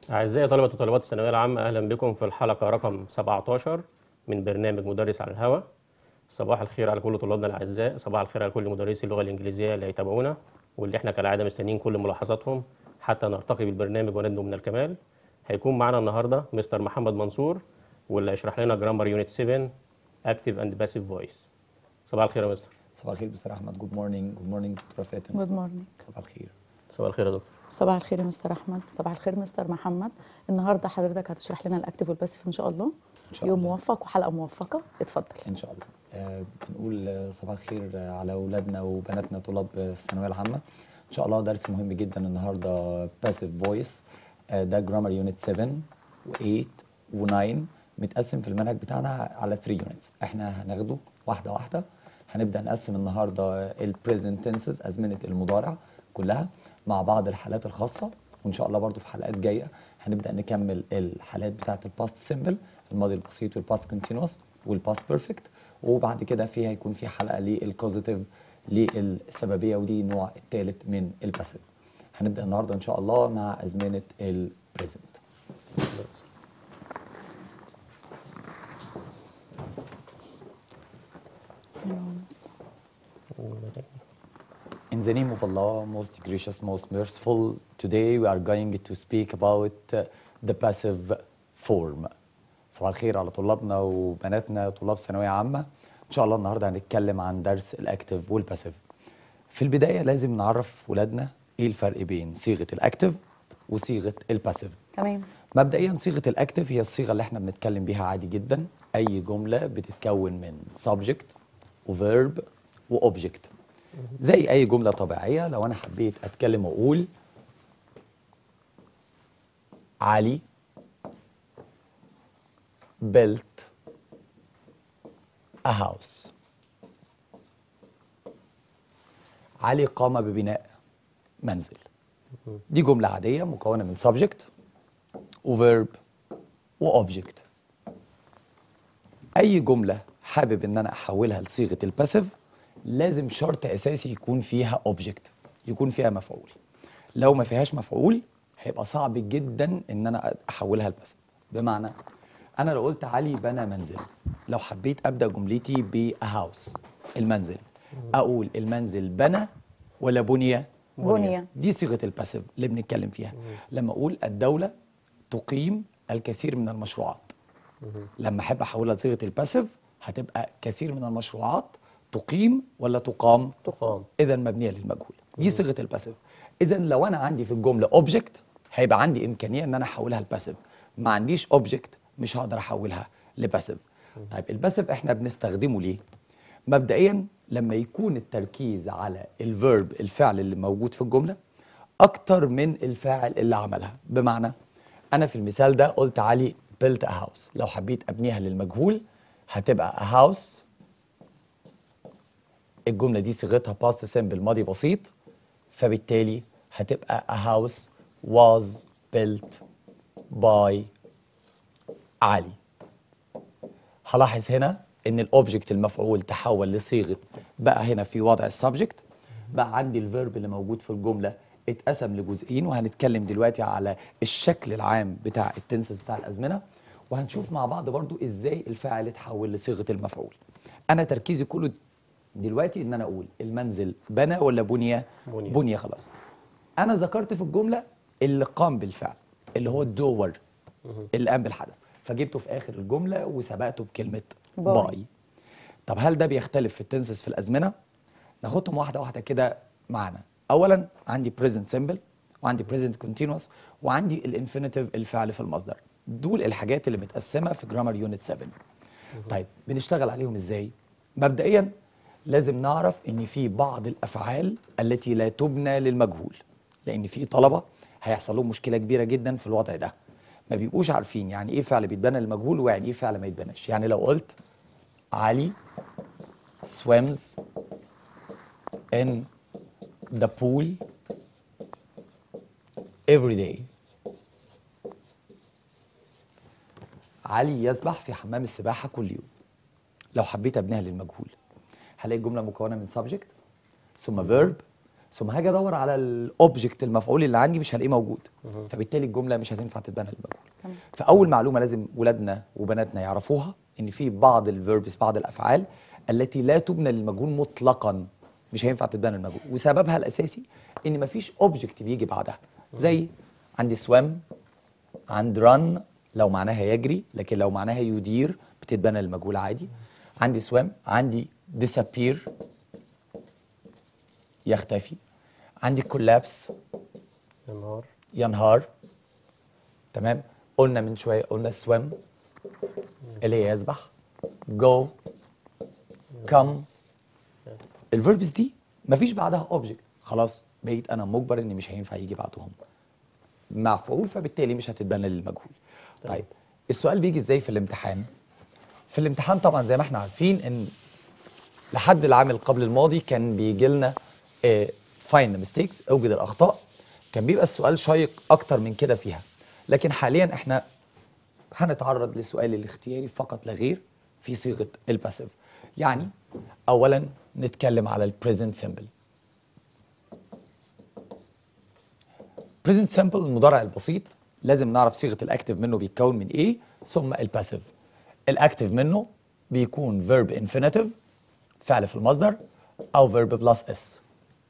أعزائي طلبة وطالبات الثانوية العامة أهلا بكم في الحلقة رقم 17 من برنامج مدرس على الهواء صباح الخير على كل طلابنا الأعزاء صباح الخير على كل مدرسي اللغة الإنجليزية اللي هيتابعونا واللي احنا كالعادة مستنيين كل ملاحظاتهم حتى نرتقي بالبرنامج وندنو من الكمال هيكون معنا النهاردة مستر محمد منصور واللي هيشرح لنا جرامر يونت 7 اكتيف اند باسيف فويس صباح الخير يا مستر صباح الخير مستر احمد جود مورنينج جود مورنينج دكتوره فاتن جود مورنينج صباح الخير صباح الخير يا دكتور صباح الخير يا مستر احمد صباح الخير مستر محمد النهارده حضرتك هتشرح لنا الاكتيف والباسيف ان شاء الله إن شاء يوم الله. موفق وحلقه موفقه اتفضل ان شاء الله آه بنقول آه، صباح الخير آه، على اولادنا وبناتنا طلاب آه، الثانويه العامه ان شاء الله درس مهم جدا النهارده باسيف فويس ده جرامر يونت 7 و8 و9 متقسم في المنهج بتاعنا على 3 يونتس احنا هناخده واحده واحده هنبدا نقسم النهارده البريزنت تنسز ازمنه المضارع كلها مع بعض الحالات الخاصه وان شاء الله برضو في حلقات جايه هنبدا نكمل الحالات بتاعه الباست سيمبل الماضي البسيط والباست كونتينوس والباست بيرفكت وبعد كده فيها يكون في حلقه للكوزيتيف للسببيه ودي النوع الثالث من الباسيف هنبدا النهارده ان شاء الله مع ازمنه البريزنت In the name of Allah, most gracious, most merciful, today we are going to speak about uh, the passive form. صباح الخير على طلابنا وبناتنا طلاب ثانوية عامة. إن شاء الله النهاردة هنتكلم عن درس الأكتف والباسيف. في البداية لازم نعرف ولادنا إيه الفرق بين صيغة الأكتف وصيغة الباسيف. تمام مبدئيا صيغه الاكتف هي الصيغه اللي احنا بنتكلم بيها عادي جدا اي جمله بتتكون من subject وverb وobject زي اي جمله طبيعيه لو انا حبيت اتكلم واقول علي built a house علي قام ببناء منزل دي جمله عاديه مكونه من subject وفيرب واوبجكت اي جمله حابب ان انا احولها لصيغه الباسيف لازم شرط اساسي يكون فيها اوبجكت يكون فيها مفعول لو ما فيهاش مفعول هيبقى صعب جدا ان انا احولها لباسيف بمعنى انا لو قلت علي بنى منزل لو حبيت ابدا جملتي ب هاوس المنزل اقول المنزل بنى ولا بني بني دي صيغه الباسيف اللي بنتكلم فيها لما اقول الدوله تقيم الكثير من المشروعات لما احب احولها لصيغه الباسيف هتبقى كثير من المشروعات تقيم ولا تقام تقام اذا مبنيه للمجهول دي صيغه الباسيف اذا لو انا عندي في الجمله اوبجكت هيبقى عندي امكانيه ان انا احولها لباسيف ما عنديش اوبجكت مش هقدر احولها لباسيف طيب الباسيف احنا بنستخدمه ليه مبدئيا لما يكون التركيز على الفيرب الفعل اللي موجود في الجمله اكتر من الفاعل اللي عملها بمعنى انا في المثال ده قلت علي built a house لو حبيت ابنيها للمجهول هتبقى a house الجمله دي صيغتها past simple ماضي بسيط فبالتالي هتبقى a house was built by علي هلاحظ هنا ان الاوبجكت المفعول تحول لصيغه بقى هنا في وضع السبجكت بقى عندي الفيرب اللي موجود في الجمله اتقسم لجزئين وهنتكلم دلوقتي على الشكل العام بتاع التنسز بتاع الازمنه وهنشوف مع بعض برضو ازاي الفاعل اتحول لصيغه المفعول انا تركيزي كله دلوقتي ان انا اقول المنزل بنى ولا بني بني. بني خلاص انا ذكرت في الجمله اللي قام بالفعل اللي هو الدور اللي قام بالحدث فجبته في اخر الجمله وسبقته بكلمه باي. باي طب هل ده بيختلف في التنسز في الازمنه ناخدهم واحده واحده كده معانا اولا عندي present simple وعندي present continuous وعندي الانفينيتيف الفعل في المصدر دول الحاجات اللي متقسمه في جرامر يونت 7 طيب بنشتغل عليهم ازاي مبدئيا لازم نعرف ان في بعض الافعال التي لا تبنى للمجهول لان في طلبه هيحصل لهم مشكله كبيره جدا في الوضع ده ما بيبقوش عارفين يعني ايه فعل بيتبنى للمجهول ويعني ايه فعل ما يتبناش يعني لو قلت علي swims in the pool every day علي يسبح في حمام السباحة كل يوم لو حبيت ابنيها للمجهول هلاقي الجملة مكونة من subject ثم verb ثم هاجي ادور على الاوبجكت المفعول اللي عندي مش هلاقيه موجود فبالتالي الجمله مش هتنفع تتبنى للمجهول تمام. فاول معلومه لازم ولادنا وبناتنا يعرفوها ان في بعض الفيربس بعض الافعال التي لا تبنى للمجهول مطلقا مش هينفع تتبنى للمجهول وسببها الاساسي ان مفيش اوبجكت بيجي بعدها زي عندي سوام عند رن لو معناها يجري لكن لو معناها يدير بتتبنى للمجهول عادي عندي سوام عندي disappear يختفي عندي collapse النهار ينهار تمام قلنا من شويه قلنا swim اللي هي يسبح go come الفيربس دي مفيش بعدها اوبجكت خلاص بقيت انا مجبر ان مش هينفع يجي بعدهم مفعول فبالتالي مش هتتبنى للمجهول طيب السؤال بيجي ازاي في الامتحان في الامتحان طبعا زي ما احنا عارفين ان لحد العام القبل الماضي كان بيجي لنا فاين ميستيكس اوجد الاخطاء كان بيبقى السؤال شيق اكتر من كده فيها لكن حاليا احنا هنتعرض للسؤال الاختياري فقط لا غير في صيغه الباسيف يعني اولا نتكلم على البريزنت سيمبل بريزنت سيمبل المضارع البسيط لازم نعرف صيغه الاكتف منه بيتكون من ايه ثم الباسيف الاكتف منه بيكون فيرب انفينيتيف فعل في المصدر او فيرب بلس اس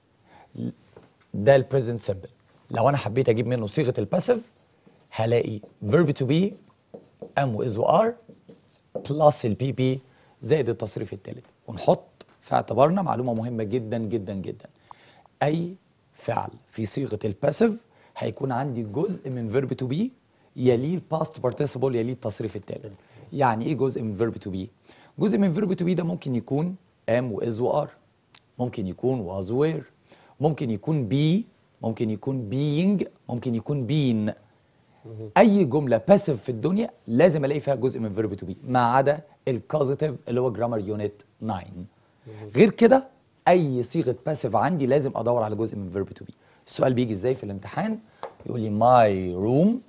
ده البريزنت سيمبل لو انا حبيت اجيب منه صيغه الباسيف هلاقي فيرب تو بي ام واز وار بلس البي بي زائد التصريف الثالث ونحط في اعتبارنا معلومه مهمه جدا جدا جدا اي فعل في صيغه الباسيف هيكون عندي جزء من فيرب تو بي يليه الباست بارتيسيبل يليه التصريف الثالث يعني ايه جزء من فيرب تو بي جزء من فيرب تو بي ده ممكن يكون ام واز وار ممكن يكون واز وير ممكن يكون بي ممكن يكون being ممكن يكون been اي جمله باسيف في الدنيا لازم الاقي فيها جزء من فيرب تو بي ما عدا الكوزيتيف اللي هو جرامر يونت 9 غير كده اي صيغه باسيف عندي لازم ادور على جزء من فيرب تو بي السؤال بيجي ازاي في الامتحان يقول لي ماي روم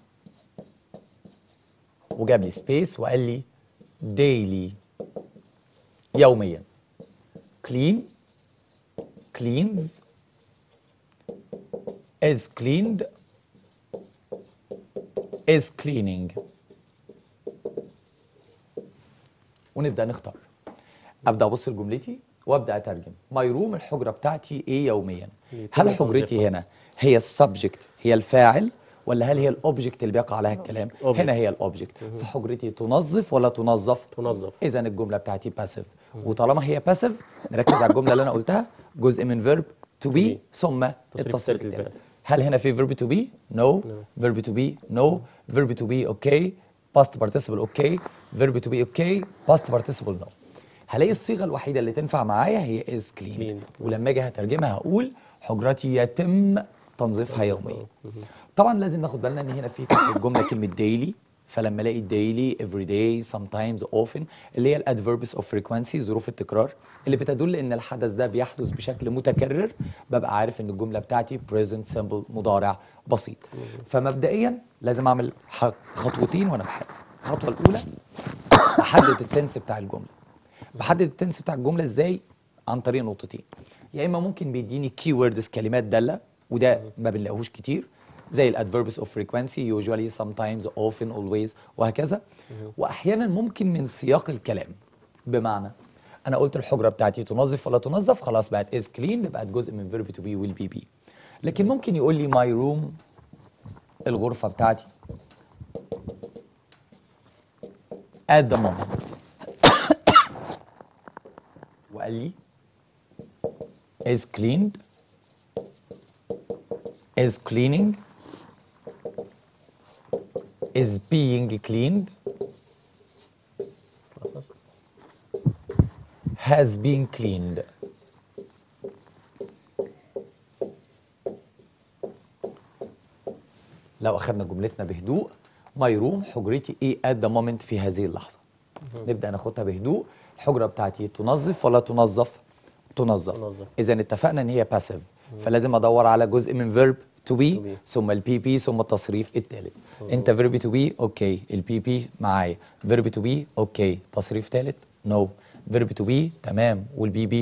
وجاب لي سبيس وقال لي daily يوميا clean cleans is cleaned is cleaning ونبدا نختار ابدا ابص لجملتي وابدا اترجم ماي روم الحجره بتاعتي ايه يوميا هل حجرتي هنا هي السبجكت هي الفاعل ولا هل هي الاوبجكت اللي بيقع عليها الكلام Object. هنا هي الاوبجكت فحجرتي تنظف ولا تنظف تنظف. اذا الجمله بتاعتي باسيف وطالما هي باسيف نركز على الجمله اللي انا قلتها جزء من فيرب تو بي be. ثم تصريف التصريف الثالث الثالث هل هنا في فيرب تو بي نو فيرب تو بي نو فيرب تو بي اوكي باست بارتيسيبل اوكي فيرب تو بي اوكي باست بارتيسيبل نو هلاقي الصيغه الوحيده اللي تنفع معايا هي از كلين Clean. ولما اجي هترجمها هقول حجرتي يتم تنظيفها يوميا طبعا لازم ناخد بالنا ان هنا في في الجمله كلمه daily فلما الاقي daily every day sometimes often اللي هي الادفيربس اوف frequency ظروف التكرار اللي بتدل ان الحدث ده بيحدث بشكل متكرر ببقى عارف ان الجمله بتاعتي present simple مضارع بسيط فمبدئيا لازم اعمل ح- خطوتين وانا بحل الخطوه الاولى احدد التنس بتاع الجمله بحدد التنس بتاع الجمله ازاي عن طريق نقطتين يا اما ممكن بيديني كي ووردز كلمات داله وده ما بنلاقيهوش كتير زي الادفيربس اوف فريكوانسي يوجوالي sometimes often always وهكذا واحيانا ممكن من سياق الكلام بمعنى انا قلت الحجره بتاعتي تنظف ولا تنظف خلاص بقت از كلين بقت جزء من فيرب تو بي ويل بي بي لكن ممكن يقول لي ماي روم الغرفه بتاعتي at the moment وقال لي is cleaned is cleaning is being cleaned has been cleaned لو اخذنا جملتنا بهدوء ماي روم حجرتي ايه at the moment في هذه اللحظه نبدا ناخدها بهدوء الحجره بتاعتي تنظف ولا تنظف تنظف تنظف. اذا اتفقنا ان هي باسيف فلازم ادور على جزء من فيرب تو بي To be. ثم البي بي ثم التصريف الثالث انت فيرب تو بي اوكي البي بي معايا فيرب تو بي اوكي تصريف ثالث نو فيرب تو بي تمام والبي بي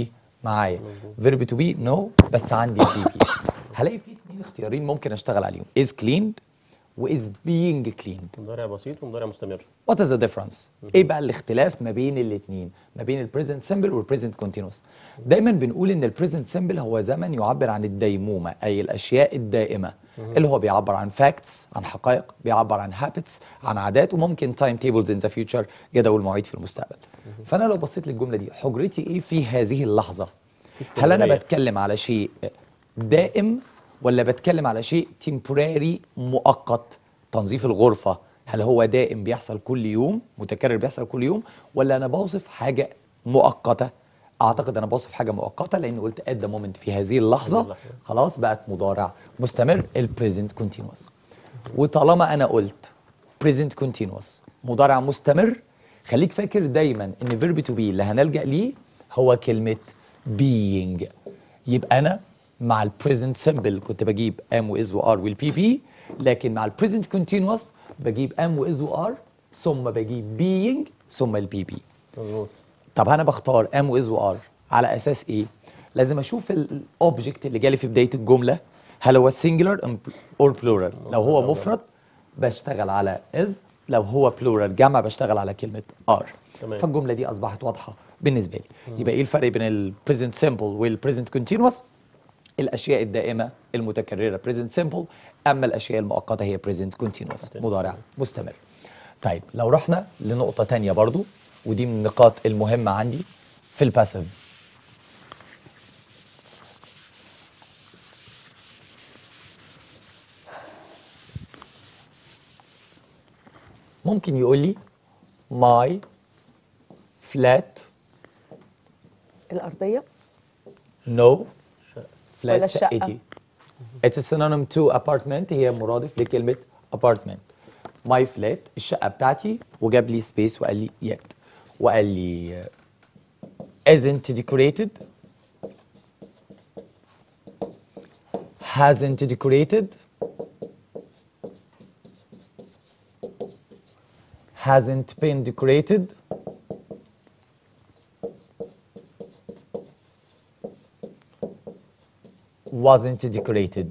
معايا فيرب تو بي نو بس عندي بي بي هلاقي في اتنين اختيارين ممكن اشتغل عليهم is cleaned و is being cleaned مضارع بسيط ومضارع مستمر What is the difference؟ ايه بقى الاختلاف ما بين الاثنين؟ ما بين البريزنت سيمبل والبريزنت كونتينوس. دايما بنقول ان البريزنت سيمبل هو زمن يعبر عن الديمومه اي الاشياء الدائمه اللي هو بيعبر عن فاكتس عن حقائق بيعبر عن هابتس عن عادات وممكن تايم تيبلز ان ذا فيوتشر جدول مواعيد في المستقبل. فانا لو بصيت للجمله دي حجرتي ايه في هذه اللحظه؟ هل انا استمرارية. بتكلم على شيء دائم ولا بتكلم على شيء تمبوراري مؤقت تنظيف الغرفة هل هو دائم بيحصل كل يوم متكرر بيحصل كل يوم ولا أنا بوصف حاجة مؤقتة أعتقد أنا بوصف حاجة مؤقتة لأن قلت at the moment في هذه اللحظة اللحظة. خلاص بقت مضارع مستمر البريزنت كونتينوس وطالما أنا قلت present continuous مضارع مستمر خليك فاكر دايما ان verb to be اللي هنلجأ ليه هو كلمة being يبقى انا مع ال present simple كنت بجيب am و is و are وال PP لكن مع ال present continuous بجيب am و is و are ثم بجيب being ثم ال PP مظبوط طب انا بختار am و is و are على اساس ايه لازم اشوف الاوبجكت اللي جالي في بدايه الجمله هل هو singular or plural لو هو مفرد بشتغل على is لو هو plural جمع بشتغل على كلمه are تمام. فالجمله دي اصبحت واضحه بالنسبه لي يبقى ايه الفرق بين ال present simple وال present continuous الاشياء الدائمه المتكرره present simple اما الاشياء المؤقته هي present continuous مضارع مستمر طيب لو رحنا لنقطه تانية برضو ودي من النقاط المهمه عندي في الباسيف ممكن يقول لي my flat الارضيه no flat ولا الشقة؟ شقتي It's a synonym to apartment هي مرادف لكلمة apartment my flat الشقة بتاعتي وجاب لي space وقال لي yet وقال لي uh, isn't decorated hasn't decorated hasn't been decorated wasn't decorated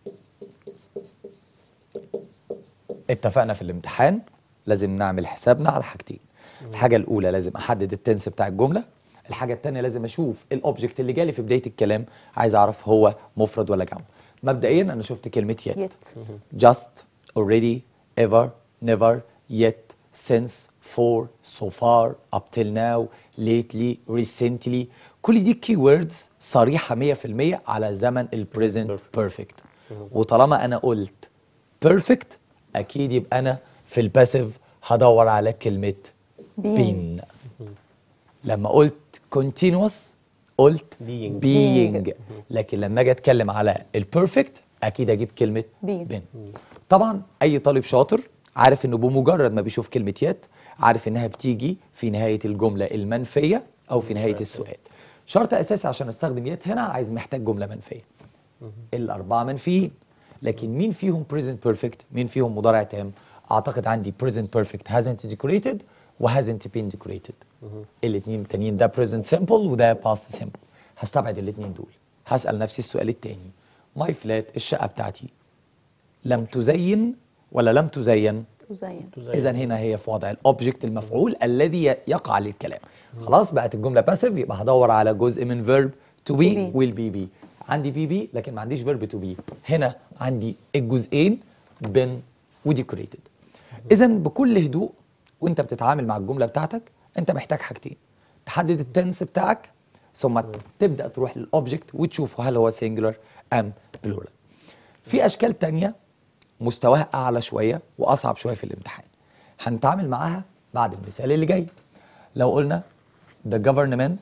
اتفقنا في الامتحان لازم نعمل حسابنا على حاجتين الحاجة الأولى لازم أحدد التنس بتاع الجملة الحاجة التانية لازم أشوف الأوبجكت اللي جالي في بداية الكلام عايز أعرف هو مفرد ولا جمع مبدئيا أنا شفت كلمة yet يت just, already, ever, never, yet, since, for, so far, up till now, lately, recently كل دي كي ووردز صريحة 100% على زمن ال present perfect وطالما أنا قلت perfect أكيد يبقى أنا في الباسيف هدور على كلمة been لما قلت continuous قلت Being. being لكن لما اجي اتكلم على البيرفكت اكيد اجيب كلمه Being. been طبعا اي طالب شاطر عارف انه بمجرد ما بيشوف كلمه يت عارف انها بتيجي في نهايه الجمله المنفيه او في نهايه السؤال شرط اساسي عشان استخدم يت هنا عايز محتاج جمله منفيه الاربعه منفيين لكن مين فيهم present perfect مين فيهم مضارع تام اعتقد عندي present perfect hasn't decorated و hasn't been decorated الاثنين التانيين ده present simple وده past simple هستبعد الاثنين دول هسال نفسي السؤال التاني ماي فلات الشقه بتاعتي لم تزين ولا لم تزين تزين تزين. اذا هنا هي في وضع الاوبجكت المفعول الذي ي- يقع للكلام خلاص بقت الجمله باسيف يبقى هدور على جزء من فيرب تو بي be. والبي بي عندي بي بي لكن ما عنديش فيرب تو بي هنا عندي الجزئين بن وديكوريتد اذا بكل هدوء وانت بتتعامل مع الجمله بتاعتك انت محتاج حاجتين تحدد التنس بتاعك ثم تبدا تروح للاوبجكت وتشوف هل هو سنجلر ام بلورال في اشكال تانية مستواها اعلى شويه واصعب شويه في الامتحان هنتعامل معاها بعد المثال اللي جاي لو قلنا the government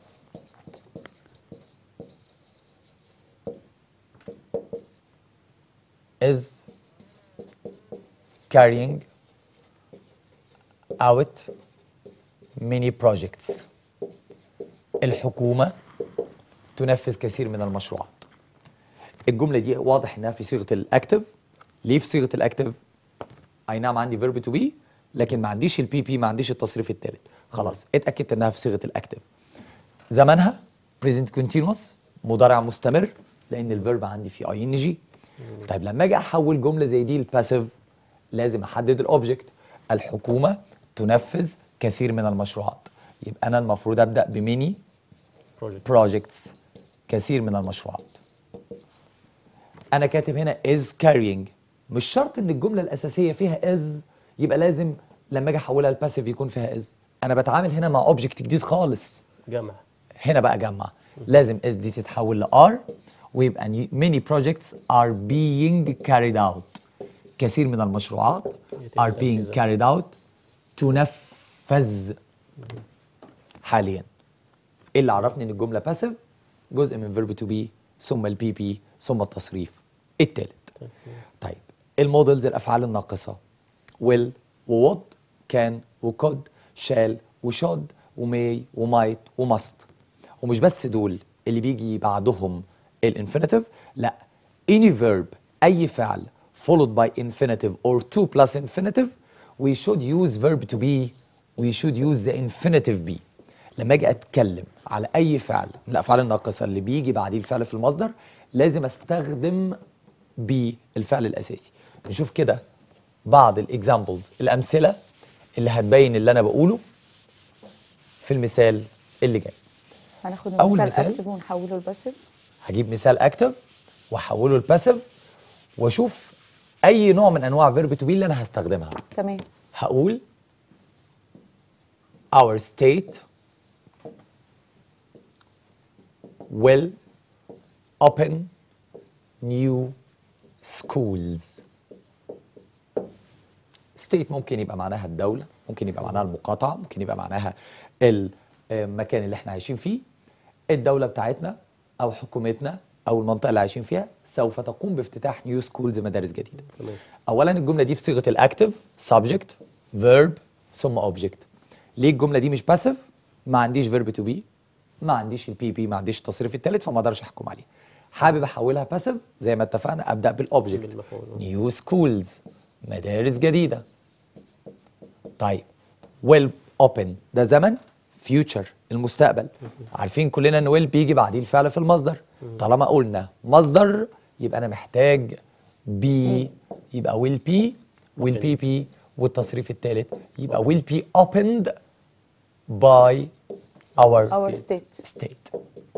is carrying out many projects الحكومة تنفذ كثير من المشروعات الجملة دي واضح انها في صيغة الاكتف ليه في صيغة الاكتف اي نعم عندي فيرب تو بي لكن ما عنديش البي بي ما عنديش التصريف الثالث خلاص اتاكدت انها في صيغه الاكتف زمانها بريزنت كونتينوس مضارع مستمر لان الفيرب عندي فيه اي ان جي طيب لما اجي احول جمله زي دي الباسيف لازم احدد الاوبجكت الحكومه تنفذ كثير من المشروعات يبقى انا المفروض ابدا بميني بروجكت projects كثير من المشروعات انا كاتب هنا is carrying مش شرط ان الجمله الاساسيه فيها is يبقى لازم لما اجي احولها لباسيف يكون فيها is انا بتعامل هنا مع اوبجكت جديد خالص جمع هنا بقى جمع لازم اس دي تتحول ل R ويبقى ني- many projects are being carried out كثير من المشروعات يتم are being تنفيذها. carried out تنفذ حاليا ايه اللي عرفني ان الجمله باسيف جزء من فيرب تو بي ثم البي بي ثم التصريف التالت طيب المودلز الافعال الناقصه will وwould كان وكود شال وشود وماي ومايت وماست ومش بس دول اللي بيجي بعدهم الانفينيتيف لا any verb اي فعل followed by infinitive or to plus infinitive we should use verb to be we should use the infinitive be لما اجي اتكلم على اي فعل من الافعال الناقصه اللي بيجي بعديه الفعل في المصدر لازم استخدم be الفعل الاساسي نشوف كده بعض الاكزامبلز الامثله اللي هتبين اللي انا بقوله في المثال اللي جاي هناخد أول مثال مثال. اكتف ونحوله لباسيف هجيب مثال اكتف واحوله لباسيف واشوف اي نوع من انواع فيرب تو بي اللي انا هستخدمها تمام هقول our state will open new schools state ممكن يبقى معناها الدولة ممكن يبقى معناها المقاطعة ممكن يبقى معناها المكان اللي احنا عايشين فيه الدولة بتاعتنا أو حكومتنا أو المنطقة اللي عايشين فيها سوف تقوم بافتتاح نيو سكولز مدارس جديدة تمام. اولا الجمله دي في صيغه الاكتف سبجكت فيرب ثم اوبجكت ليه الجمله دي مش باسيف ما عنديش فيرب تو بي ما عنديش البي بي ما عنديش التصريف الثالث فما اقدرش احكم عليه حابب احولها باسيف زي ما اتفقنا ابدا بالاوبجكت بالمفعول. نيو سكولز مدارس جديده طيب ويل اوبن ده زمن فيوتشر المستقبل عارفين كلنا ان ويل بيجي بعديه الفعل في المصدر طالما قلنا مصدر يبقى انا محتاج بي يبقى ويل بي ويل بي بي والتصريف الثالث يبقى ويل بي opened by our, our state state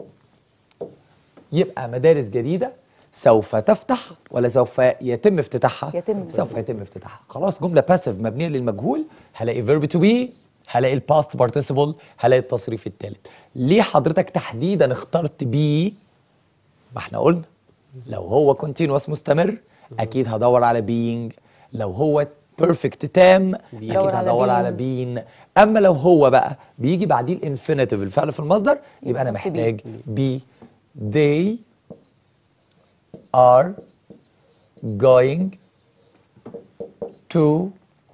يبقى مدارس جديدة سوف تفتح ولا سوف يتم افتتاحها؟ يتم. سوف يتم افتتاحها خلاص جملة باسيف مبنية للمجهول هلاقي verb to be هلاقي الباست participle هلاقي التصريف الثالث ليه حضرتك تحديدا اخترت بي ما احنا قلنا لو هو continuous مستمر اكيد هدور على being لو هو perfect تام اكيد دور على هدور being. على بين اما لو هو بقى بيجي بعديه الانفينيتيف الفعل في المصدر يبقى انا يحط be. محتاج بي they are going to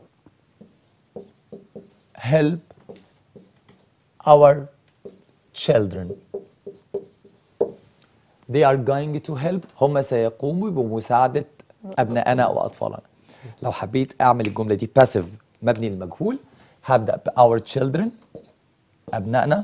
help our children they are going to help هم سيقوموا بمساعدة أبنائنا وأطفالنا لو حبيت أعمل الجملة دي passive مبني للمجهول هبدأ ب our children أبنائنا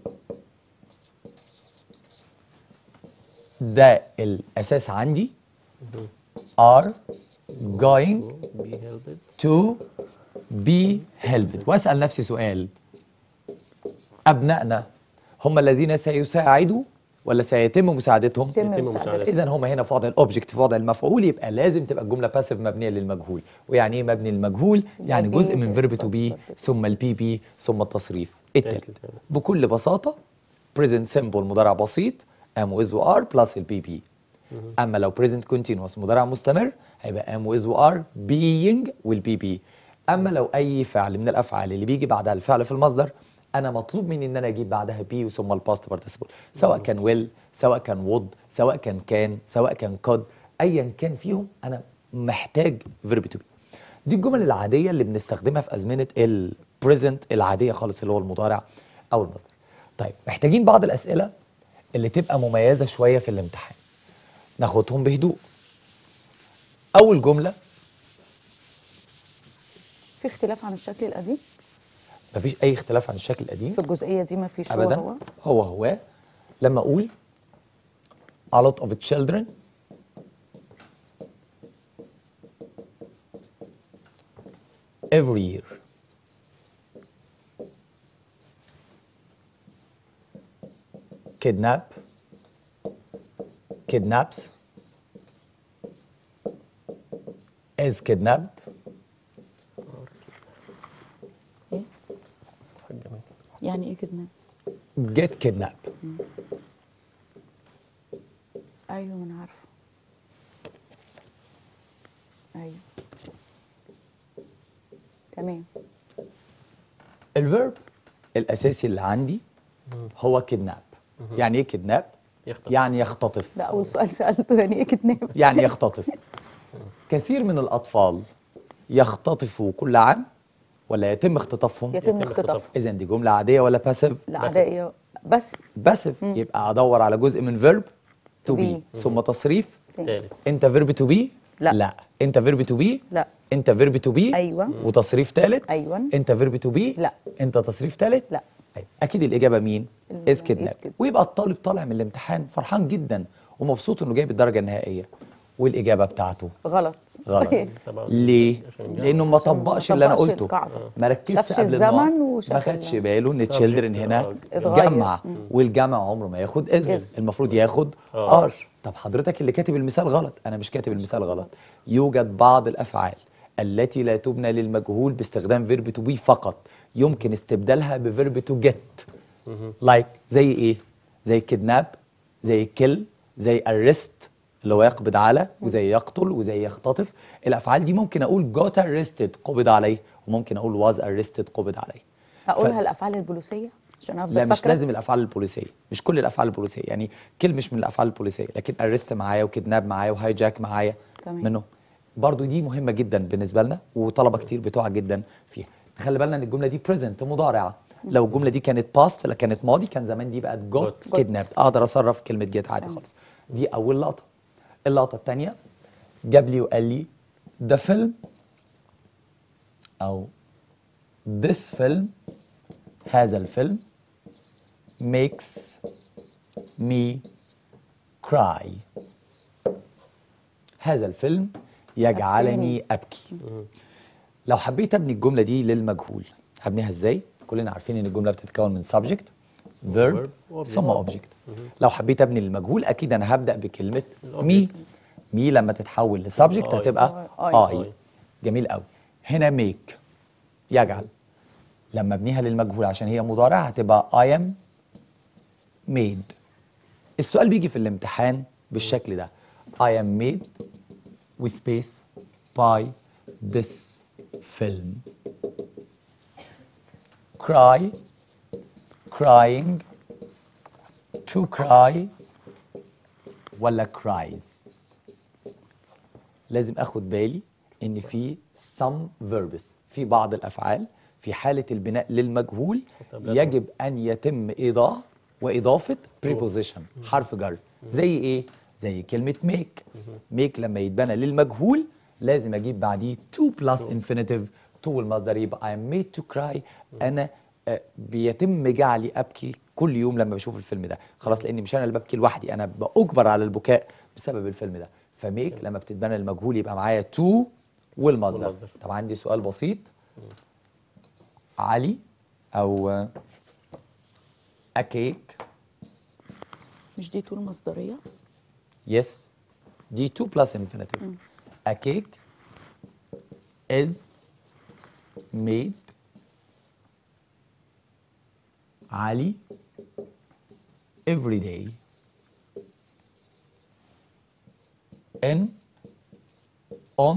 ده الأساس عندي are going be helped to be helped واسال نفسي سؤال ابنائنا هم الذين سيساعدوا ولا سيتم مساعدتهم يتم يتم مساعدته مساعدته. اذا هم هنا في وضع الاوبجكت في وضع المفعول يبقى لازم تبقى الجمله باسيف مبنيه للمجهول ويعني ايه مبني للمجهول يعني be جزء من زي فيرب تو بي past participle. ثم البي بي ثم التصريف التالت التالت. بكل بساطه present simple مضارع بسيط am with و are plus البي بي اما لو present continuous مضارع مستمر هيبقى am with و are being والبي بي اما لو اي فعل من الافعال اللي بيجي بعدها الفعل في المصدر انا مطلوب مني ان انا اجيب بعدها بي ثم الباست participle سواء كان will سواء كان would سواء كان كان سواء كان could ايا كان فيهم انا محتاج verb to be دي الجمل العاديه اللي بنستخدمها في ازمنه البريزنت العاديه خالص اللي هو المضارع او المصدر طيب محتاجين بعض الاسئله اللي تبقى مميزه شويه في الامتحان ناخدهم بهدوء اول جمله في اختلاف عن الشكل القديم مفيش اي اختلاف عن الشكل القديم في الجزئيه دي ما فيش هو ابدا هو هو هو لما اقول a lot of children every year kidnap kidnaps is kidnapped ايه صح الجمال. يعني ايه كده get kidnapped ايوه ما انا عارفه ايوه تمام الفيرب الاساسي اللي عندي هو كدناب يعني ايه كدناب يخطف. يعني يختطف ده اول سؤال سالته يعني ايه كدناب يعني يختطف كثير من الاطفال يختطفوا كل عام ولا يتم اختطافهم يتم يتم اختطاف اختطافه. اذا دي جمله عاديه ولا باسيف لا عدائيه بس باسيف يبقى ادور على جزء من فيرب تو بي be. ثم تصريف ثالث انت فيرب تو بي لا. لا انت فيرب تو بي لا انت فيرب تو بي أيوة. وتصريف ثالث أيوة. انت فيرب تو بي لا. انت تصريف ثالث لا. أيوة. اكيد الاجابه مين ال- از كدناب is kidnap. ويبقى الطالب طالع من الامتحان فرحان جدا ومبسوط انه جايب الدرجه النهائيه والاجابه بتاعته غلط غلط طبعا. ليه عشان الجامعة. لانه ما عشان ما طبقش اللي انا طبقش قلته القاعدة. ما ركزش شافش قبل الزمن النهار وشاف ما خدش ال- باله ان subject. تشيلدرن هنا آه. اتغير. جمع والجمع عمره ما ياخد از إز. المفروض ياخد آه. ار طب حضرتك اللي كاتب المثال غلط انا مش كاتب المثال غلط يوجد بعض الافعال التي لا تبنى للمجهول باستخدام فيرب تو بي فقط يمكن استبدالها بفيرب تو جيت لايك زي ايه زي كيدناب زي كيل زي ارست اللي هو يقبض على وزي يقتل وزي يختطف الافعال دي ممكن اقول جوت ارستد قبض عليه وممكن اقول واز ارستد قبض عليه هقولها الافعال البوليسيه عشان افضل لا مش فاكرة. لازم الافعال البوليسيه مش كل الافعال البوليسيه يعني كل مش من الافعال البوليسيه لكن ارست معايا وكدناب معايا وهاي جاك معايا تمام. منهم برضو دي مهمه جدا بالنسبه لنا وطلبه كتير بتوع جدا فيها خلي بالنا ان الجمله دي بريزنت مضارعه لو الجمله دي كانت باست لا كانت ماضي كان زمان دي بقت جوت Got. كدناب اقدر اصرف كلمه جيت عادي خالص دي اول لقطه اللقطه الثانيه جاب لي وقال لي ده فيلم او this film هذا الفيلم makes me cry هذا الفيلم يجعلني أبكي لو حبيت أبني الجملة دي للمجهول هبنيها إزاي؟ كلنا عارفين إن الجملة بتتكون من subject verb Verb, ثم object لو حبيت أبني للمجهول أكيد أنا هبدأ بكلمة me me لما تتحول لسبجكت I. هتبقى I. I جميل قوي هنا make يجعل لما ابنيها للمجهول عشان هي مضارع هتبقى I am made السؤال بيجي في الامتحان بالشكل ده I am made with space by this film cry crying to cry ولا cries لازم اخد بالي ان في some verbs في بعض الافعال في حاله البناء للمجهول يجب ان يتم ايضاح واضافه preposition حرف جر زي ايه زي كلمه make make لما يتبنى للمجهول لازم اجيب بعديه to plus infinitive to المصدر يبقى I am made to cry انا آه، بيتم جعلي ابكي كل يوم لما بشوف الفيلم ده خلاص لاني مش انا اللي ببكي لوحدي انا باجبر على البكاء بسبب الفيلم ده فميك لما بتتبنى المجهول يبقى معايا تو والمصدر والمصدر. طب عندي سؤال بسيط علي او اكيك مش دي طول مصدريه يس دي تو بلس infinitive a cake is made علي every day in on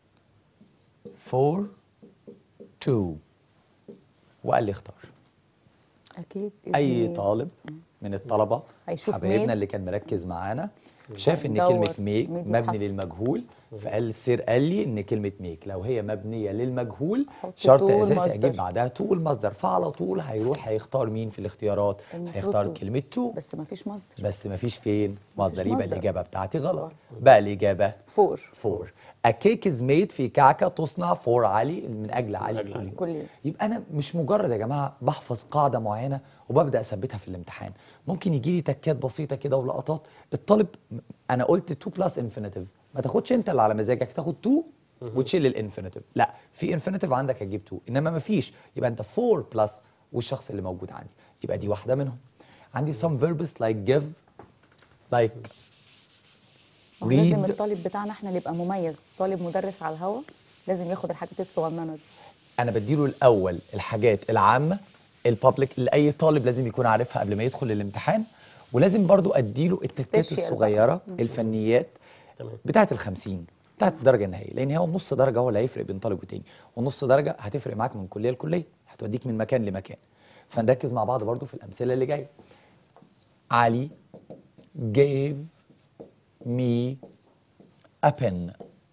for two وقال لي اختار اكيد اي ابني طالب من الطلبه هيشوف حبايبنا مين. اللي كان مركز معانا شاف ان هيدور كلمه ميك مين دي مبني حق. للمجهول فقال السير قال لي ان كلمه ميك لو هي مبنيه للمجهول حط شرط to اساسي والمصدر. اجيب بعدها تو المصدر فعلى طول هيروح هيختار مين في الاختيارات المفروض هيختار to. كلمه تو بس ما فيش مصدر بس مفيش فين مصدر يبقى مصدر. الاجابه بتاعتي غلط بقى الاجابه فور فور A cake is made في كعكة تصنع فور علي من أجل علي أجل كل علي. يوم. كل يوم. يبقى أنا مش مجرد يا جماعة بحفظ قاعدة معينة وببدأ أثبتها في الامتحان ممكن يجي لي تكات بسيطة كده ولقطات الطالب أنا قلت 2 بلس انفينيتيف ما تاخدش أنت اللي على مزاجك تاخد 2 وتشيل الانفينيتيف لا في انفينيتيف عندك هتجيب 2 إنما ما فيش يبقى أنت 4 بلس والشخص اللي موجود عندي يبقى دي واحدة منهم عندي some verbs like give like ما هو لازم read الطالب بتاعنا احنا اللي يبقى مميز طالب مدرس على الهوا لازم ياخد الحاجات الصغننه دي انا بديله الاول الحاجات العامه البابليك اللي اي طالب لازم يكون عارفها قبل ما يدخل الامتحان ولازم برضو اديله التكات Special الصغيره الفنيات تمام. بتاعه ال50 بتاعه الدرجه النهائيه لان هو النص درجه هو اللي هيفرق بين طالب وتاني والنص درجه هتفرق معاك من كليه لكليه هتوديك من مكان لمكان فنركز مع بعض برضو في الامثله اللي جايه علي gave me a pen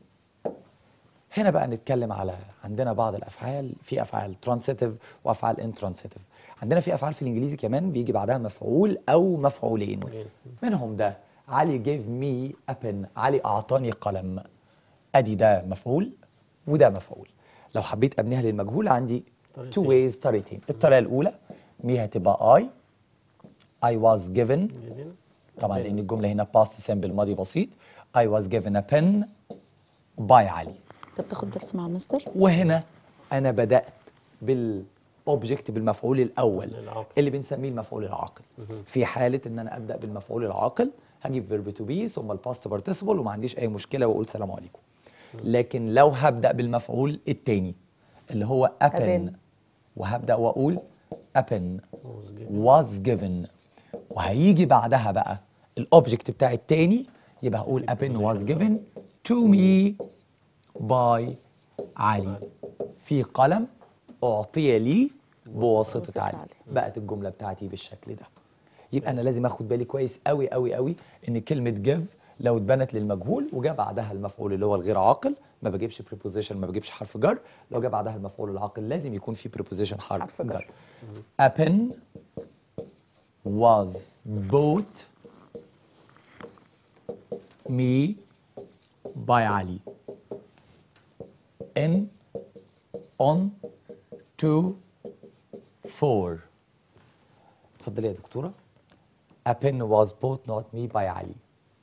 هنا بقى نتكلم على عندنا بعض الافعال في افعال ترانسيتيف وافعال انترانسيتيف عندنا في افعال في الانجليزي كمان بيجي بعدها مفعول او مفعولين منهم ده علي gave me a pen علي اعطاني قلم ادي ده مفعول وده مفعول لو حبيت ابنيها للمجهول عندي two طريقتين. ways طريقتين الطريقه الاولى مي هتبقى I I was given طبعا لان الجمله هنا past simple ماضي بسيط I was given a pen by علي انت بتاخد درس مع المستر وهنا انا بدات بالاوبجكت بالمفعول الاول العاقل. اللي بنسميه المفعول العاقل في حاله ان انا ابدا بالمفعول العاقل هجيب فيرب تو بي ثم الباست بارتيسيبل وما عنديش اي مشكله واقول سلام عليكم لكن لو هبدا بالمفعول الثاني اللي هو ابن Apen. وهبدا واقول ابن was given وهيجي بعدها بقى الاوبجكت بتاعي التاني يبقى هقول ابن was given to me by علي في قلم اعطي لي بواسطه بواسطة علي علي. بقت الجمله بتاعتي بالشكل ده يبقى انا لازم اخد بالي كويس قوي قوي قوي ان كلمه give لو اتبنت للمجهول وجا بعدها المفعول اللي هو الغير عاقل ما بجيبش preposition ما بجيبش حرف جر لو جا بعدها المفعول العاقل لازم يكون في preposition حرف, حرف جر. جر A pen was bought me by Ali in on to for اتفضلي يا دكتورة A pen was bought not me by Ali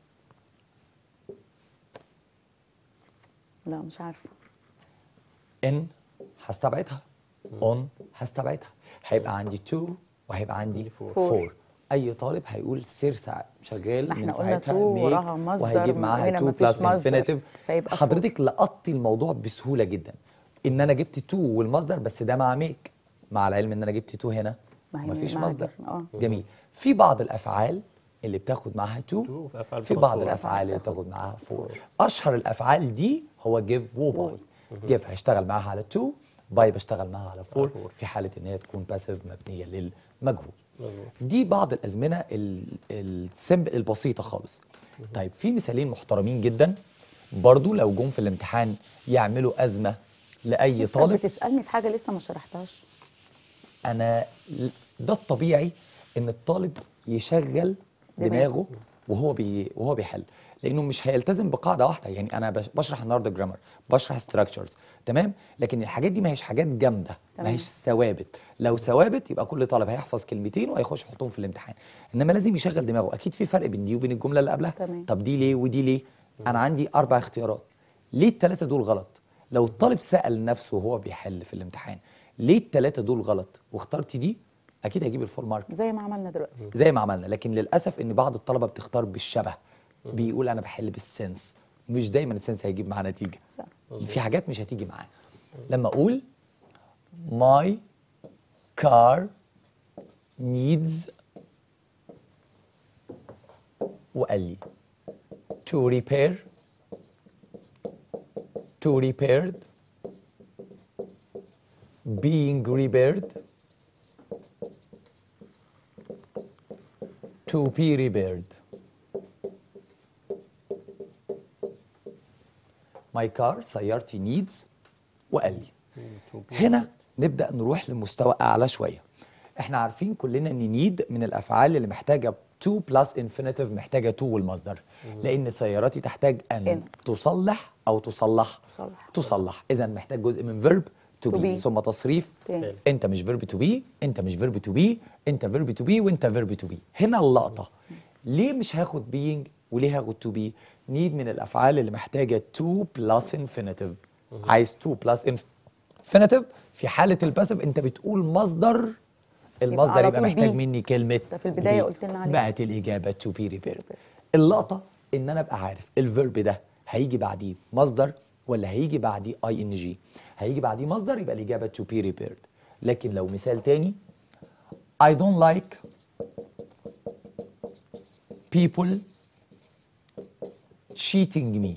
لا مش عارفه ان هستبعدها اون هستبعدها هيبقى عندي تو وهيبقى عندي four. فور اي طالب هيقول سير ساعة شغال ما من احنا قلنا ساعتها two make وراها مصدر، وهيجيب معاها هنا تو مفيش بلس مصدر، انفينيتيف فيبقى four. حضرتك لقطتي الموضوع بسهولة جدا ان انا جبت تو والمصدر بس ده مع ميك مع العلم ان انا جبت تو هنا ما هي مفيش مع مصدر جبن، آه. جميل في بعض الافعال اللي بتاخد معاها تو تو، وفي أفعال في plus بعض four. الافعال اللي بتاخد معاها فور اشهر الافعال دي هو جيف وباي جيف هشتغل معاها على تو باي بشتغل معاها على فور four. في حاله ان هي تكون باسيف مبنيه للمجهول مظبوط. دي بعض الازمنه ال- السمبل البسيطه خالص طيب في مثالين محترمين جدا برضو لو جم في الامتحان يعملوا ازمه لاي مستر طالب بتسالني في حاجه لسه ما شرحتهاش انا ل- ده الطبيعي ان الطالب يشغل دماغه. دماغه وهو بي وهو بيحل لانه مش هيلتزم بقاعده واحده يعني انا بش- بشرح النهارده جرامر بشرح ستراكشرز تمام لكن الحاجات دي ما هيش حاجات جامده ما تمام. هيش ثوابت لو ثوابت يبقى كل طالب هيحفظ كلمتين وهيخش يحطهم في الامتحان انما لازم يشغل دماغه اكيد في فرق بين دي وبين الجمله اللي قبلها تمام. طب دي ليه ودي ليه انا عندي اربع اختيارات ليه الثلاثه دول غلط لو الطالب سال نفسه وهو بيحل في الامتحان ليه الثلاثه دول غلط واخترت دي اكيد هيجيب الفول مارك زي ما عملنا دلوقتي زي ما عملنا لكن للاسف ان بعض الطلبه بتختار بالشبه بيقول انا بحل بالسنس مش دايما السنس هيجيب معاه نتيجه صح. في حاجات مش هتيجي معاه لما اقول my car needs وقال لي to repair to repaired being repaired to be repaired my car سيارتي needs وقال لي هنا نبدأ نروح لمستوى أعلى شوية احنا عارفين كلنا ان نيد من الافعال اللي محتاجه تو بلس انفينيتيف محتاجه تو والمصدر لان سيارتي تحتاج ان إن. تصلح او تصلح تصلح. تصلح اذا محتاج جزء من فيرب تو To بي be. ثم تصريف تاني. انت مش فيرب تو بي انت مش فيرب تو بي انت فيرب تو بي وانت فيرب تو بي هنا اللقطه ليه مش هاخد بينج وليه هاخد تو بي نيد من الافعال اللي محتاجه تو بلس انفينيتيف عايز تو بلس انفينيتيف في حاله الباسيف انت بتقول مصدر المصدر على يبقى طول محتاج be. مني كلمه ده في البداية be. قلت لنا عليه. بقت الاجابه تو بي ريفيرب اللقطه ان انا ابقى عارف الفيرب ده هيجي بعديه مصدر ولا هيجي بعديه اي ان جي هيجي بعديه مصدر يبقى الاجابه تو بي ريبيرد لكن لو مثال تاني I don't like people cheating me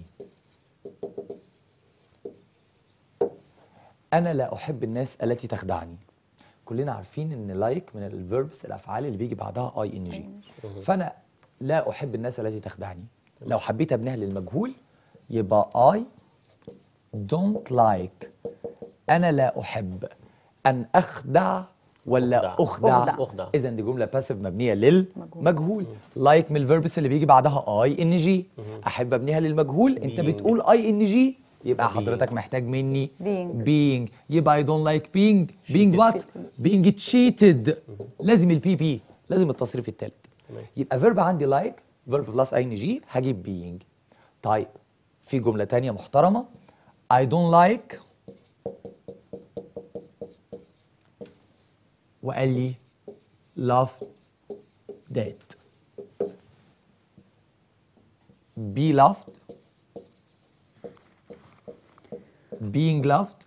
أنا لا أحب الناس التي تخدعني كلنا عارفين ان لايك من الفيربس الافعال اللي بيجي بعدها اي ان جي فانا لا احب الناس التي تخدعني لو حبيت ابنيها للمجهول يبقى I don't like أنا لا أحب أن أخدع ولا أخدع. أخدع, أخدع. أخدع. إذا دي جملة باسيف مبنية للمجهول لايك من الفيربس اللي بيجي بعدها اي ان جي أحب أبنيها للمجهول أنت Being. بتقول اي ان جي يبقى Being. حضرتك محتاج مني Being. being يبقى I don't like being being what being cheated لازم البي بي لازم التصريف الثالث تمام. يبقى فيرب عندي like فيرب بلس اي ان جي هجيب being طيب في جملة تانية محترمة I don't like وقال لي love that be loved being loved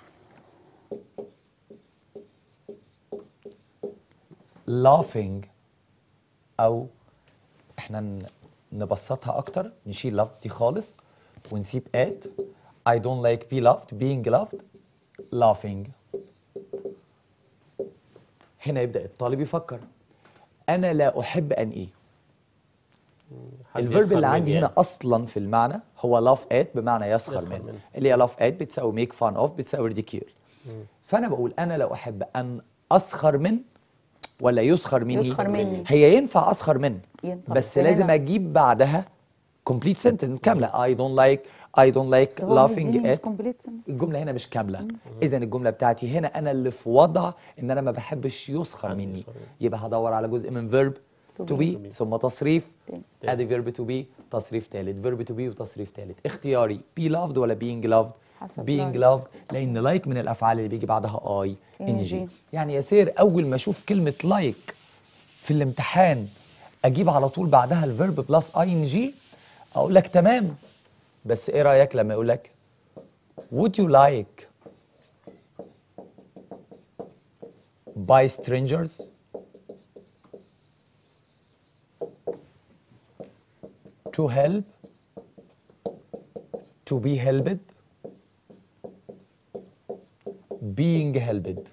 laughing او احنا ن- نبسطها اكتر نشيل loved دي خالص ونسيب at I don't like be loved being loved laughing هنا يبدأ الطالب يفكر أنا لا أحب أن إيه حد الفيرب يسخر اللي مني عندي هنا يعني. اصلا في المعنى هو laugh at بمعنى يسخر يسخر منه منه. اللي هي laugh at بتساوي make fun of بتساوي ridicule فانا بقول انا لو احب ان اسخر من ولا يسخر مني يسخر مني. هي ينفع اسخر من ينفع، بس بس لازم هنا- اجيب بعدها complete sentence كامله I don't like I don't like بس هو laughing مديني مش at complete الجمله هنا مش كامله اذا الجمله بتاعتي هنا انا اللي في وضع ان انا ما بحبش يسخر حد مني يسخر مني. يبقى هدور على جزء من verb To to be. be ثم تصريف تاني. ادي فيرب تو بي تصريف ثالث فيرب تو بي وتصريف ثالث اختياري بي لافد ولا بينج لافد حسب بينج like. لافد لان لايك من الافعال اللي بيجي بعدها اي ان جي NG. يعني يا سير اول ما اشوف كلمه لايك في الامتحان اجيب على طول بعدها الفيرب بلس اي ان جي اقول لك تمام بس ايه رايك لما يقول لك would you like by strangers to help to be helped being helped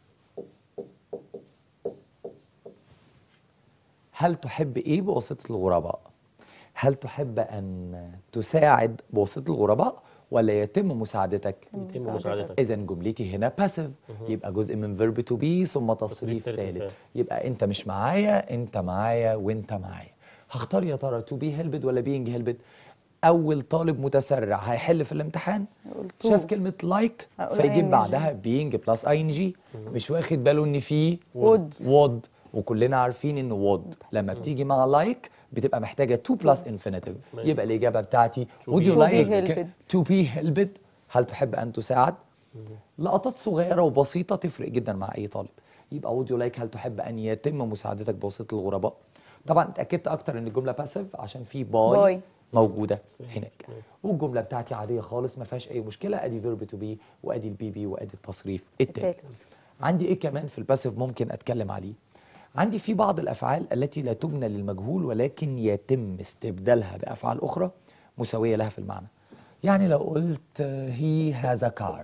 هل تحب ايه بواسطه الغرباء هل تحب ان تساعد بواسطه الغرباء ولا يتم مساعدتك يتم مساعدتك اذا جملتي هنا باسيف يبقى جزء من فيرب تو بي ثم تصريف تصريف تالت. ثالث يبقى انت مش معايا انت معايا وانت معايا هختار يا ترى تو بي هيلبد ولا بينج هيلبد اول طالب متسرع هيحل في الامتحان هيقول to. شاف كلمه لايك هيقول فيجيب ING. بعدها بينج بلس اي ان جي مش واخد باله ان في would. وود وكلنا عارفين ان وود لما بتيجي مع لايك بتبقى محتاجه تو بلس انفينيتيف يبقى الاجابه بتاعتي would you To be like helped. to be helped هل تحب ان تساعد لقطات صغيره وبسيطه تفرق جدا مع اي طالب يبقى would you like هل تحب ان يتم مساعدتك بواسطه الغرباء طبعا اتاكدت اكتر ان الجمله باسيف عشان في باي باي. موجوده هناك والجمله بتاعتي عاديه خالص ما فيهاش اي مشكله ادي فيرب تو بي وادي البي بي وادي التصريف التالت التالت. عندي ايه كمان في الباسيف ممكن اتكلم عليه عندي في بعض الافعال التي لا تبنى للمجهول ولكن يتم استبدالها بافعال اخرى مساويه لها في المعنى يعني لو قلت هي هاز كار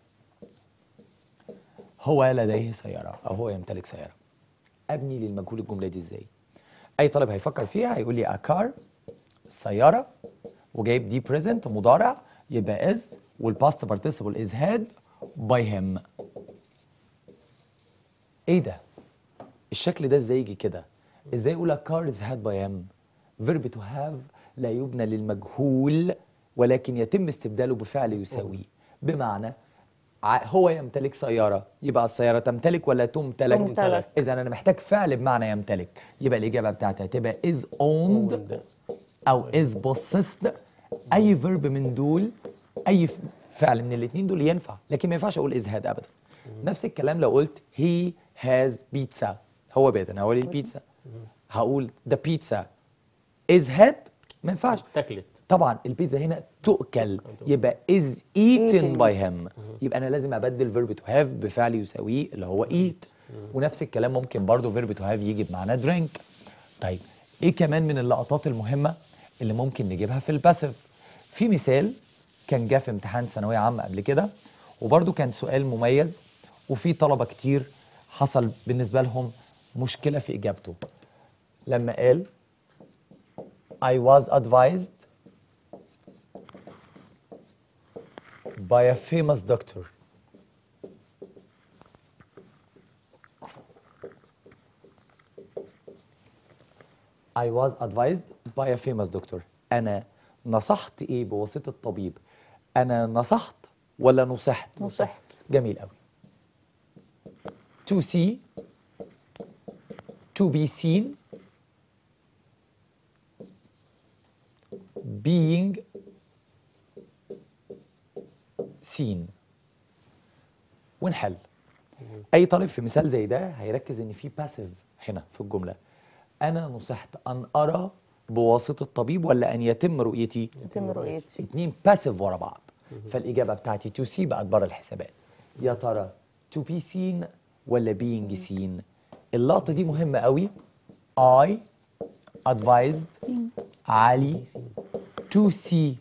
هو لديه سياره او هو يمتلك سياره ابني للمجهول الجمله دي ازاي اي طالب هيفكر فيها هيقول لي a car سياره وجايب دي بريزنت مضارع يبقى is والباست participle is had by him ايه ده الشكل ده ازاي يجي كده ازاي اقول a car is had by him verb to have لا يبنى للمجهول ولكن يتم استبداله بفعل يساويه بمعنى ع- هو يمتلك سيارة يبقى السيارة تمتلك ولا تمتلك؟ تمتلك. إذا أنا محتاج فعل بمعنى يمتلك يبقى الإجابة بتاعتها هتبقى is owned أو is possessed أي verb من دول أي ف- فعل من الاتنين دول ينفع لكن ما ينفعش أقول is had أبدا نفس الكلام لو قلت he has pizza هو بيتناول البيتزا هقول the pizza is had ما ينفعش تاكلت طبعا البيتزا هنا تؤكل يبقى is eaten by him يبقى انا لازم ابدل verb to have بفعل يساويه اللي هو eat ونفس الكلام ممكن برضو verb to have يجي بمعنى drink طيب ايه كمان من اللقطات المهمه اللي ممكن نجيبها في الباسيف في مثال كان جه في امتحان ثانويه عامه قبل كده وبرضو كان سؤال مميز وفي طلبه كتير حصل بالنسبه لهم مشكله في اجابته لما قال I was advised by a famous doctor. I was advised by a famous doctor. أنا نصحت إيه بواسطة طبيب؟ أنا نصحت ولا نصحت؟ نصحت. جميل قوي. To see, to be seen, being seen ونحل اي طالب في مثال زي ده هيركز ان في باسيف هنا في الجمله انا نصحت ان ارى بواسطه طبيب ولا ان يتم رؤيتي يتم رؤيتي اتنين باسيف ورا بعض فالاجابه بتاعتي تو سي بقت بره الحسابات يا ترى تو بي سين ولا being سين اللقطه دي مهمه قوي I advised علي to see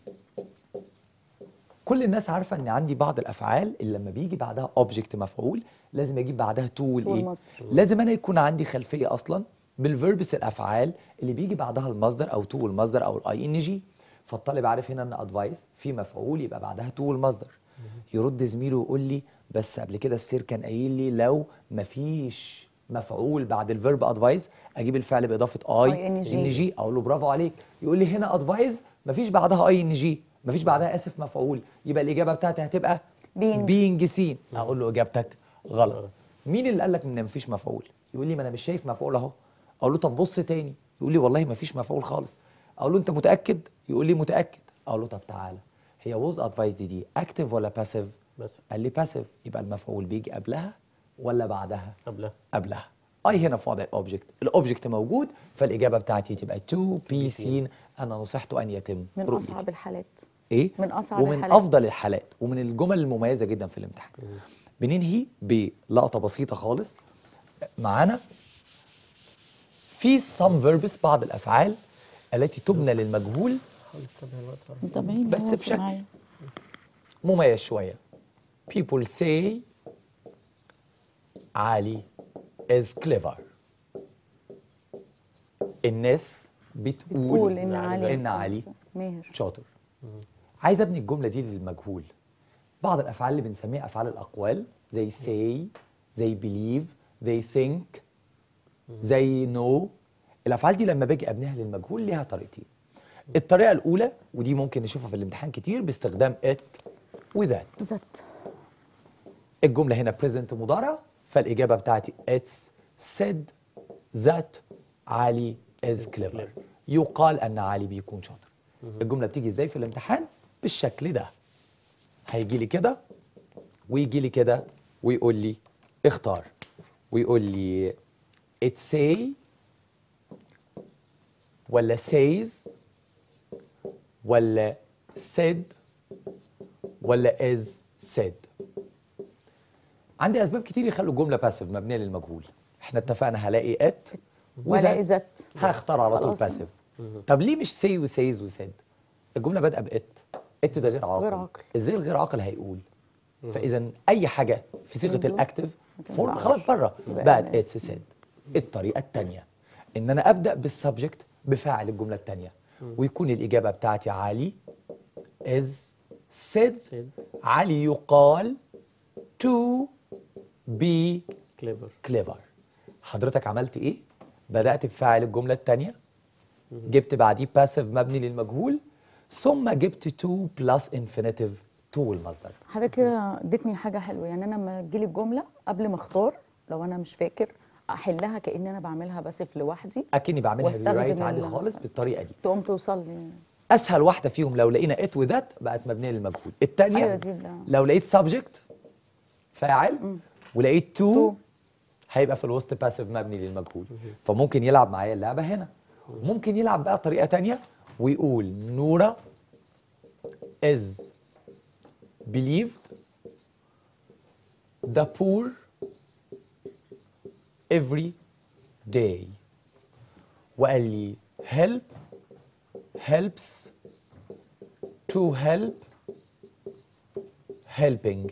كل الناس عارفه ان عندي بعض الافعال اللي لما بيجي بعدها اوبجكت مفعول لازم اجيب بعدها تو والايه والمصدر. لازم انا يكون عندي خلفيه اصلا بالفيربس الافعال اللي بيجي بعدها المصدر او تو والمصدر او الاي ان جي فالطالب عارف هنا ان ادفايس في مفعول يبقى بعدها تو والمصدر يرد زميله ويقول لي بس قبل كده السير كان قايل لي لو مفيش مفعول بعد الفيرب ادفايس اجيب الفعل باضافه اي ING. ان جي اقول له برافو عليك يقول لي هنا ادفايس مفيش بعدها اي ان جي مفيش بعدها اسف مفعول يبقى الاجابه بتاعتي هتبقى Being. بينج سين اقول له اجابتك غلط مين اللي قال لك ان مفيش مفعول يقول لي ما انا مش شايف مفعول اهو اقول له طب بص تاني يقول لي والله مفيش مفعول خالص اقول له انت متاكد يقول لي متاكد اقول له طب تعالى هي ووز ادفايس دي دي اكتف ولا باسيف بس قال لي باسيف يبقى المفعول بيجي قبلها ولا بعدها قبلها قبلها اي هنا في وضع الاوبجكت الاوبجكت موجود فالاجابه بتاعتي تبقى تو بي سين انا نصحت ان يتم من رؤيتي. اصعب الحالات ايه من أصعب ومن الحالات. افضل الحالات ومن الجمل المميزه جدا في الامتحان بننهي بلقطه بسيطه خالص معانا في some verbs بعض الافعال التي تبنى للمجهول متابعين بس هو بشكل- معايا. مميز شويه people say علي is clever الناس بتقول قول ان علي ان علي ماهر شاطر عايز ابني الجمله دي للمجهول بعض الافعال اللي بنسميها افعال الاقوال زي say زي believe they think زي know الافعال دي لما باجي ابنيها للمجهول ليها طريقتين الطريقه الاولى ودي ممكن نشوفها في الامتحان كتير باستخدام it وذات زت الجمله هنا present مضارع فالاجابه بتاعتي it's said that علي is clever يقال ان علي بيكون شاطر الجمله بتيجي ازاي في الامتحان بالشكل ده هيجي لي كده ويجي لي كده ويقول لي اختار ويقول لي it say ولا says ولا said ولا is said عندي اسباب كتير يخلوا الجمله باسيف مبنيه للمجهول احنا اتفقنا هلاقي ات ولا ازت هختار على طول خلاص. باسيف طب ليه مش سي وسيز وسيد الجمله بادئه بات ات ده غير عاقل غير عاقل. ازاي الغير عاقل هيقول فاذا اي حاجه في صيغه دول الاكتف ما فورم تنفعش. خلاص بره يبقى بقت أنا اتس سيد الطريقه الثانيه ان انا ابدا بالسبجكت بفاعل الجمله الثانيه ويكون الاجابه بتاعتي علي is said سيد علي يقال to be كليفر clever حضرتك عملت ايه بدأت بفاعل الجملة التانية جبت بعديه passive مبني للمجهول ثم جبت to plus infinitive to المصدر حضرتك كده اديتني حاجه حلوه يعني انا لما تجيلي الجمله قبل ما اختار لو انا مش فاكر احلها كان انا بعملها بس في لوحدي اكني بعملها واستخدم ريرايت عادي ال- خالص بالطريقه دي تقوم توصل لي اسهل واحده فيهم لو لقينا ات وذات بقت مبنيه للمجهول الثانيه أيوة دي اللي- لو لقيت سبجكت فاعل ولقيت تو to. هيبقى في الوسط باسيف مبني للمجهول فممكن يلعب معايا اللعبه هنا ممكن يلعب بقى طريقه تانية ويقول نورا is believed the poor every day وقال لي help helps to help helping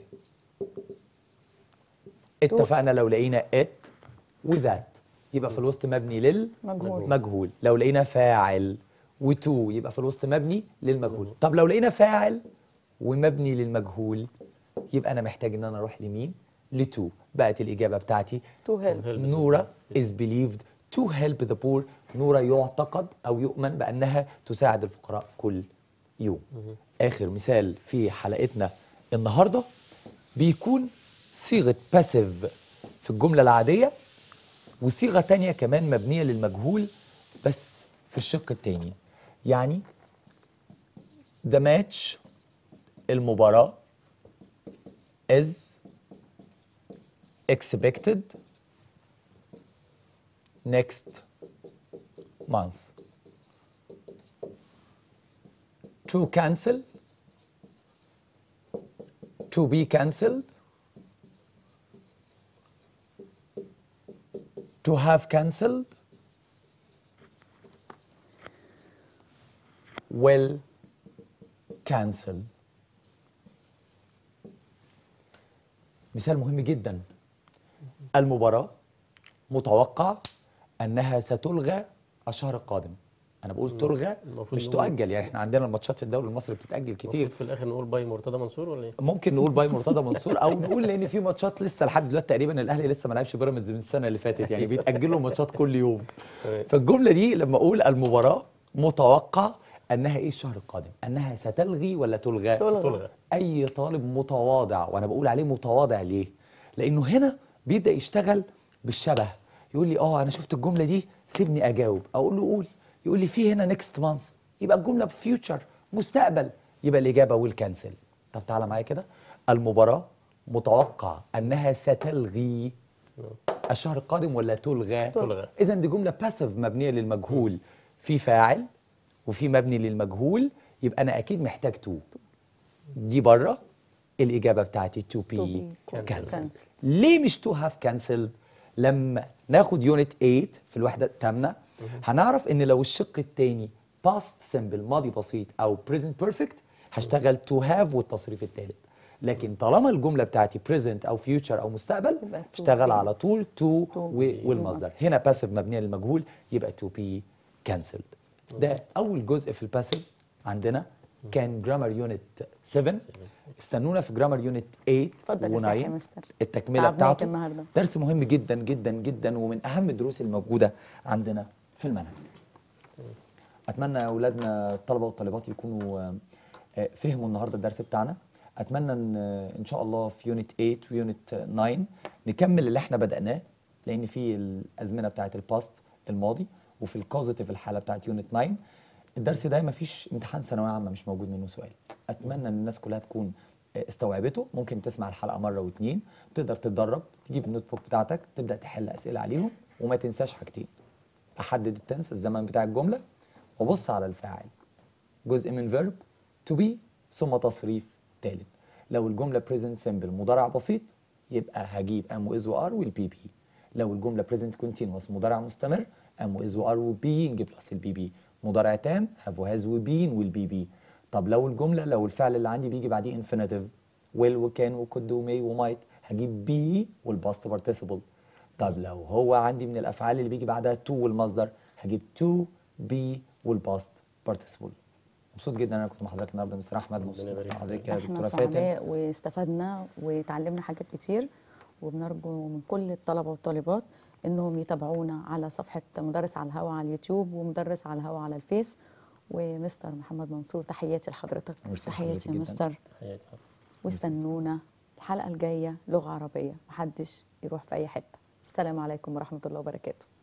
اتفقنا لو لقينا it وذات يبقى في الوسط مبني مجهول. للمجهول لو لقينا فاعل وتو يبقى في الوسط مبني للمجهول طب لو لقينا فاعل ومبني للمجهول يبقى انا محتاج ان انا اروح لمين لتو بقت الاجابه بتاعتي تو هيلب نورا is believed to help the poor نورا يعتقد أو يؤمن بأنها تساعد الفقراء كل يوم آخر مثال في حلقتنا النهاردة بيكون صيغة passive في الجملة العادية وصيغة تانية كمان مبنية للمجهول بس في الشق التاني يعني the match المباراة is expected next month. To cancel, to be cancelled, to have cancelled, will cancel. مثال مهم جدا المباراة متوقع أنها ستلغى الشهر القادم أنا بقول تلغى المفروض مش نقول- تؤجل يعني احنا عندنا الماتشات في الدوري المصري بتتأجل كتير المفروض في الاخر نقول باي مرتضى منصور ولا ايه؟ ممكن نقول باي مرتضى منصور او نقول لان في ماتشات لسه لحد دلوقتي تقريبا الاهلي لسه ما لعبش بيراميدز من السنه اللي فاتت يعني بيتاجلوا ماتشات كل يوم تمام. فالجمله دي لما اقول المباراه متوقع انها ايه الشهر القادم انها ستلغي ولا تلغى تلغى. تلغى اي طالب متواضع وانا بقول عليه متواضع ليه لانه هنا بيبدا يشتغل بالشبه يقول لي اه انا شفت الجمله دي سيبني اجاوب اقول له قول يقول لي في هنا نيكست مانث يبقى الجمله بفيوتشر مستقبل يبقى الاجابه ويل كانسل طب تعالى معايا كده المباراه متوقع انها ستلغي الشهر القادم ولا تلغى تلغى. اذا دي جمله باسيف مبنيه للمجهول في فاعل وفي مبني للمجهول يبقى انا اكيد محتاج تو دي بره الاجابه بتاعتي تو بي be كانسل cancelled. ليه مش تو هاف كانسل لما ناخد يونت 8 في الوحده الثامنه هنعرف ان لو الشق الثاني باست سمبل ماضي بسيط او بريزنت بيرفكت هشتغل تو هاف والتصريف الثالث لكن طالما الجمله بتاعتي بريزنت او فيوتشر او مستقبل يبقى to اشتغل be. على طول تو to والمصدر هنا باسيف مبنيه للمجهول يبقى تو بي كانسلد ده اول جزء في الباسيف عندنا كان جرامر يونت 7 استنونا في جرامر يونت 8 اتفضل و9 ارتاح يا مستر. التكمله تعبناك بتاعته النهاردة. درس مهم جدا جدا جدا ومن اهم الدروس الموجوده عندنا في المنهج اتمنى اولادنا الطلبه والطالبات يكونوا آه، آه، فهموا النهارده الدرس بتاعنا اتمنى ان آه، ان شاء الله في يونت 8 ويونت 9 نكمل اللي احنا بدأناه لان في الازمنه بتاعه الباست الماضي وفي الكوزيتيف الحاله بتاعه يونت 9 الدرس ده ما فيش امتحان ثانويه عامه مش موجود منه سؤال اتمنى ان الناس كلها تكون آه، استوعبته ممكن تسمع الحلقه مره واتنين تقدر تتدرب تجيب النوت بوك بتاعتك تبدا تحل اسئله عليهم وما تنساش حاجتين احدد التنس الزمن بتاع الجمله وبص على الفاعل جزء من فيرب تو بي ثم تصريف ثالث لو الجمله present simple مضارع بسيط يبقى هجيب ام واز وار والبي بي لو الجمله present continuous مضارع مستمر ام واز وار وبي نجيب بلس البي بي مضارع تام هاف وهاز وبين والبي بي طب لو الجمله لو الفعل اللي عندي بيجي بعديه infinitive will وكان وكود ومي ومايت هجيب بي والباست participle طب لو هو عندي من الافعال اللي بيجي بعدها تو والمصدر هجيب تو بي والباست participle ان مبسوط جدا ان انا كنت مع حضرتك النهارده مستر احمد مبسوط يبارك مع فيك. حضرتك يا احنا دكتوره فاتن سعداء واستفدنا وتعلمنا حاجات كتير وبنرجو من كل الطلبه والطالبات انهم يتابعونا على صفحه مدرس على الهوا على اليوتيوب ومدرس على الهوا على الفيس ومستر محمد منصور تحياتي لحضرتك ميرسي تحياتي لحضرتك يا جداً. مستر حياتي واستنونا الحلقه الجايه لغه عربيه محدش يروح في اي حته السلام عليكم ورحمه الله وبركاته